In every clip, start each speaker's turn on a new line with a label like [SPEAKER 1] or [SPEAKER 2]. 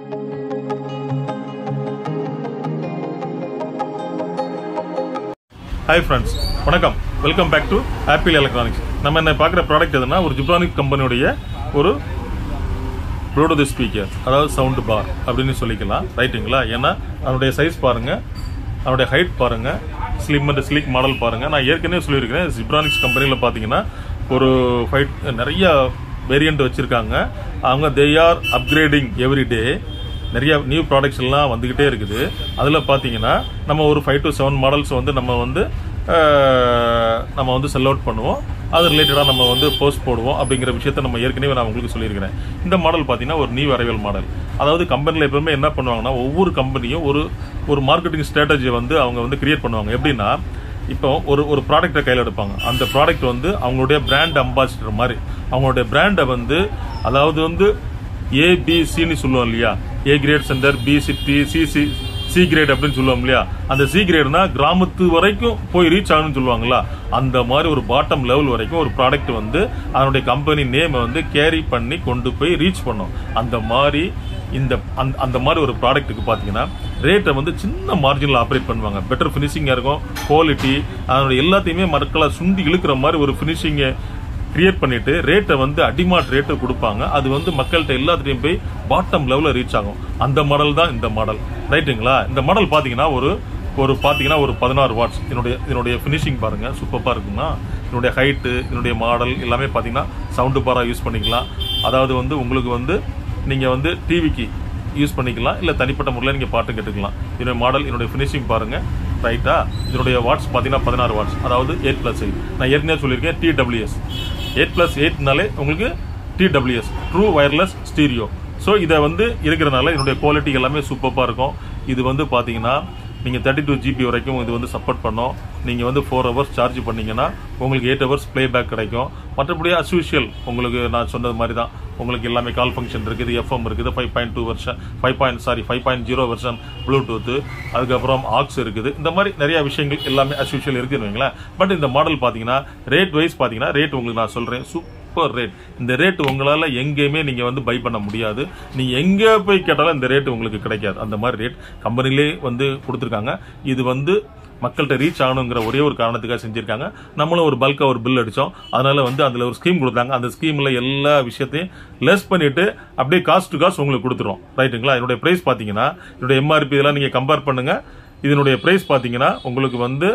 [SPEAKER 1] hi friends வணக்கம் welcome back to Apple electronics நம்ம என்ன பார்க்குற ப்ராடக்ட் எதுனா ஒரு ஜிப்ரானிக் கம்பெனியுடைய ஒரு ப்ளூடூத் ஸ்பீக்கர் அதாவது சவுண்ட் பார் அப்படின்னு சொல்லிக்கலாம் ரைட்டுங்களா ஏன்னா அதனுடைய சைஸ் பாருங்க அதனுடைய ஹைட் பாருங்க ஸ்லிம் அண்ட் ஸ்லீக் மாடல் பாருங்க நான் ஏற்கனவே சொல்லியிருக்கிறேன் ஜிப்ரானிக்ஸ் கம்பெனியில் பார்த்தீங்கன்னா ஒரு ஃபைட் நிறைய வேரியண்ட் வச்சிருக்காங்க அவங்க they are upgrading every day நிறைய நியூ ப்ராடக்ட்ஸ் எல்லாம் வந்துகிட்டே இருக்குது அதில் பார்த்தீங்கன்னா நம்ம ஒரு ஃபைவ் டு செவன் மாடல்ஸ் வந்து நம்ம வந்து அஹ், நம்ம வந்து செல் அவுட் பண்ணுவோம் அது ரிலேட்டடாக நம்ம வந்து போஸ்ட் போடுவோம் அப்படிங்கிற விஷயத்த நம்ம ஏற்கனவே நான் உங்களுக்கு சொல்லியிருக்கிறேன் இந்த மாடல் பார்த்தீங்கன்னா ஒரு நியூ அரைவல் மாடல் அதாவது கம்பெனியில் எப்பவுமே என்ன பண்ணுவாங்கன்னா ஒவ்வொரு கம்பெனியும் ஒரு ஒரு மார்க்கெட்டிங் ஸ்ட்ராட்டஜி வந்து அவங்க வந்து கிரியேட் பண்ணுவாங்க எப்படின்னா இப்போ ஒரு ஒரு ப்ராடக்ட்டை கையில் எடுப்பாங்க அந்த ப்ராடக்ட் வந்து அவங்களுடைய பிராண்ட் அம்பாசிடர் மாதிரி அவங்களுடைய பிராண்டை வந்து அதாவது வந்து ஏபிசின்னு சொல்லுவோம் இல்லையா A grade centre B city C C C grade அப்படின்னு சொல்லுவோம் இல்லையா அந்த சி கிரேட்னா கிராமத்து வரைக்கும் போய் ரீச் ஆகணும்னு சொல்லுவாங்களா அந்த மாதிரி ஒரு பாட்டம் லெவல் வரைக்கும் ஒரு ப்ராடக்ட் வந்து அதனுடைய கம்பெனி நேமை வந்து கேரி பண்ணி கொண்டு போய் ரீச் பண்ணும் அந்த மாதிரி இந்த அந்த- அந்த மாதிரி ஒரு ப்ராடக்ட்டுக்கு பார்த்தீங்கன்னா ரேட்டை வந்து சின்ன மார்ஜினில் ஆப்ரேட் பண்ணுவாங்க பெட்டர் ஃபினிஷிங்காக இருக்கும் குவாலிட்டி அதனுடைய எல்லாத்தையுமே மக்களை சுண்டி இழுக்கிற மாதிரி ஒரு ஃபினிஷிங்கை கிரியேட் பண்ணிட்டு ரேட்டை வந்து அடிமாட் ரேட்டு கொடுப்பாங்க அது வந்து மக்கள்கிட்ட எல்லாத்துட்டையும் போய் பாட்டம் லெவலில் ரீச் ஆகும் அந்த மாடல் தான் இந்த மாடல் ரைட்டுங்களா இந்த மாடல் பார்த்தீங்கன்னா ஒரு ஒரு பார்த்தீங்கன்னா ஒரு பதினாறு வாட்ஸ் இதனுடைய இதனுடைய ஃபினிஷிங் பாருங்க சூப்பராக இருக்குன்னா இதனுடைய ஹைட்டு இதனுடைய மாடல் எல்லாமே பார்த்தீங்கன்னா சவுண்டு பாராக யூஸ் பண்ணிக்கலாம் அதாவது வந்து உங்களுக்கு வந்து நீங்கள் வந்து டிவிக்கு யூஸ் பண்ணிக்கலாம் இல்லை தனிப்பட்ட முறையில் நீங்கள் பாட்டு கேட்டுக்கலாம் இதனுடைய மாடல் இதனுடைய ஃபினிஷிங் பாருங்க ரைட்டா இதனுடைய வாட்ஸ் பார்த்தீங்கன்னா பதினாறு வாட்ஸ் அதாவது எயிட் ப்ளஸ் எயிட் நான் ஏற்கனவே சொல்லியிருக்கேன் டிடபிள்யூஎஸ் எயிட் ப்ளஸ் எயிட்னாலே உங்களுக்கு TWS true wireless stereo so இதை வந்து இருக்கிறனால இதனுடைய குவாலிட்டி எல்லாமே சூப்பராக இருக்கும் இது வந்து பார்த்தீங்கன்னா நீங்கள் தேர்ட்டி டூ ஜிபி வரைக்கும் இது வந்து சப்போர்ட் பண்ணோம் நீங்கள் வந்து ஃபோர் ஹவர்ஸ் சார்ஜ் பண்ணீங்கன்னா உங்களுக்கு எயிட் ஹவர்ஸ் ப்ளேபேக் கிடைக்கும் மற்றபடி as usual உங்களுக்கு நான் சொன்னது மாதிரி தான் உங்களுக்கு எல்லாமே கால் ஃபங்க்ஷன் இருக்குது எஃப்எம் இருக்குது five point two version five point sorry five point zero version Bluetooth அதுக்கப்புறம் ஆக்ஸ் இருக்குது இந்த மாதிரி நிறைய விஷயங்கள் எல்லாமே as usual இருக்குன்னு வைங்களேன் பட் இந்த மாடல் பார்த்தீங்கன்னா ரேட் வைஸ் பார்த்தீங்கன்னா ரேட் உங்களுக்கு நான் சொல்கிறேன் சூப்பர் ரேட் இந்த ரேட் உங்களால் எங்கேயுமே நீங்கள் வந்து பை பண்ண முடியாது நீ எங்கே போய் கேட்டாலும் இந்த ரேட் உங்களுக்கு கிடைக்காது அந்த மாதிரி ரேட் கம்பெனிலே வந்து கொடுத்துருக்காங்க இது வந்து மக்கள்கிட்ட ரீச் ஆகணுங்கிற ஒரே ஒரு காரணத்துக்காக செஞ்சிருக்காங்க நம்மளும் ஒரு பல்காக ஒரு பில் அடித்தோம் அதனால வந்து அதில் ஒரு ஸ்கீம் கொடுத்தாங்க அந்த ஸ்கீமில் எல்லா விஷயத்தையும் லெஸ் பண்ணிட்டு அப்படியே காஸ்ட் டு காஸ்ட் உங்களுக்கு கொடுத்துரும் ரைட்டுங்களா இதனுடைய ப்ரைஸ் பார்த்தீங்கன்னா இதனுடைய எம்ஆர்பி இதெல்லாம் நீங்கள் கம்பேர் பண்ணுங்க இதனுடைய ப்ரைஸ் பார்த்தீங்கன்னா உங்களுக்கு வந்து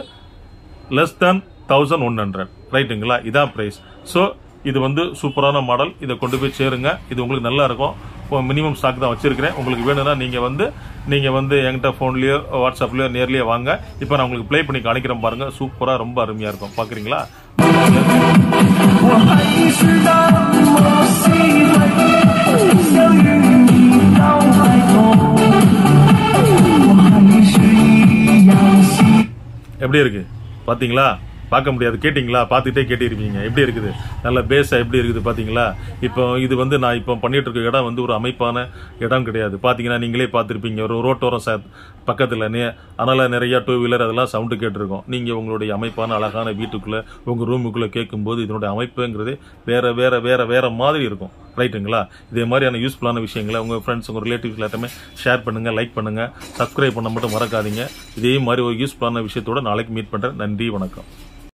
[SPEAKER 1] less than thousand one hundred ரைட்டுங்களா இதான் ப்ரைஸ் ஸோ இது வந்து சூப்பரான மாடல் இதை கொண்டு போய் சேருங்க இது உங்களுக்கு நல்லா இருக்கும் மினிமம் ஸ்டாக் தான் வச்சிருக்கிறேன் உங்களுக்கு வேணும்னா நீங்க வந்து நீங்க வந்து என்கிட்ட ஃபோன்லயோ வாட்ஸ்அப்லயோ நேர்லயோ வாங்க இப்போ நான் உங்களுக்கு ப்ளே பண்ணி காணிக்கிறேன் பாருங்க சூப்பரா ரொம்ப அருமையா இருக்கும் பாக்குறீங்களா
[SPEAKER 2] 我还是那么喜欢，想与你到白头，我还是一样喜。
[SPEAKER 1] எப்படி இருக்கு பாத்தீங்களா பார்க்க முடியாது கேட்டிங்களா பார்த்துட்டே கேட்டிருப்பீங்க எப்படி இருக்குது நல்ல பேஸா எப்படி இருக்குது பாத்தீங்களா இப்போ இது வந்து நான் இப்போ பண்ணிட்டு இருக்க இடம் வந்து ஒரு அமைப்பான இடம் கிடையாது பாத்தீங்கன்னா நீங்களே பார்த்துருப்பீங்க ஒரு ரோட்டோரம் ச பக்கத்துல நே அதனால நிறைய டூ வீலர் அதெல்லாம் சவுண்டு கேட்டிருக்கோம் நீங்க உங்களுடைய அமைப்பான அழகான வீட்டுக்குள்ள உங்க ரூமுக்குள்ள கேட்கும்போது இதனுடைய அமைப்புங்கிறது வேற வேற வேற வேற மாதிரி இருக்கும் ரைட்டுங்களா இதே மாதிரியான யூஸ்ஃபுல்லான விஷயங்களை உங்க ஃப்ரெண்ட்ஸ் உங்க ரிலேட்டிவ்ஸ் எல்லாத்தையுமே ஷேர் பண்ணுங்க லைக் பண்ணுங்க சப்ஸ்கிரைப் பண்ண மட்டும் மறக்காதீங்க இதே மாதிரி ஒரு யூஸ்ஃபுல்லான விஷயத்தோட நாளைக்கு மீட் பண்றேன் நன்றி வணக்கம்